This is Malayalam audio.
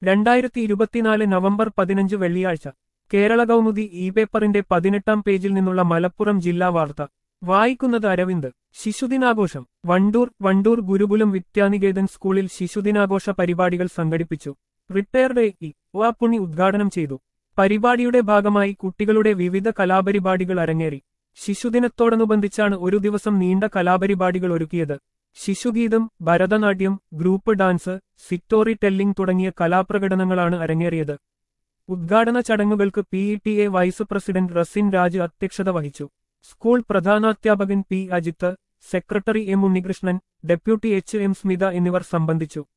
രണ്ടായിരത്തി ഇരുപത്തിനാല് നവംബർ പതിനഞ്ച് വെള്ളിയാഴ്ച കേരള കൗമുദി ഇ പേപ്പറിന്റെ പതിനെട്ടാം പേജിൽ നിന്നുള്ള മലപ്പുറം ജില്ലാ വാർത്ത വായിക്കുന്നത് അരവിന്ദ് ശിശുദിനാഘോഷം വണ്ടൂർ വണ്ടൂർ ഗുരുകുലം വിദ്യാനികേതൻ സ്കൂളിൽ ശിശുദിനാഘോഷ പരിപാടികൾ സംഘടിപ്പിച്ചു റിട്ടയർഡ് ഇ വാപ്പുണി ഉദ്ഘാടനം ചെയ്തു പരിപാടിയുടെ ഭാഗമായി കുട്ടികളുടെ വിവിധ കലാപരിപാടികൾ അരങ്ങേറി ശിശുദിനത്തോടനുബന്ധിച്ചാണ് ഒരു ദിവസം നീണ്ട കലാപരിപാടികൾ ഒരുക്കിയത് ശിശുഗീതം Bharatanatyam group dance story telling തുടങ്ങിയ കലാപ്രകടനങ്ങളാണ് അരങ്ങേറിയത് ഉദ്ഘാടന ചടങ്ങുകൾക്ക് P E T A vice president Rasin Raj അധ്യക്ഷത വഹിച്ചു സ്കൂൾ പ്രധാനാധ്യാപകൻ P Ajith secretary M Unnikrishnan deputy H M Smitha എന്നിവർ സംബന്ധിച്ചു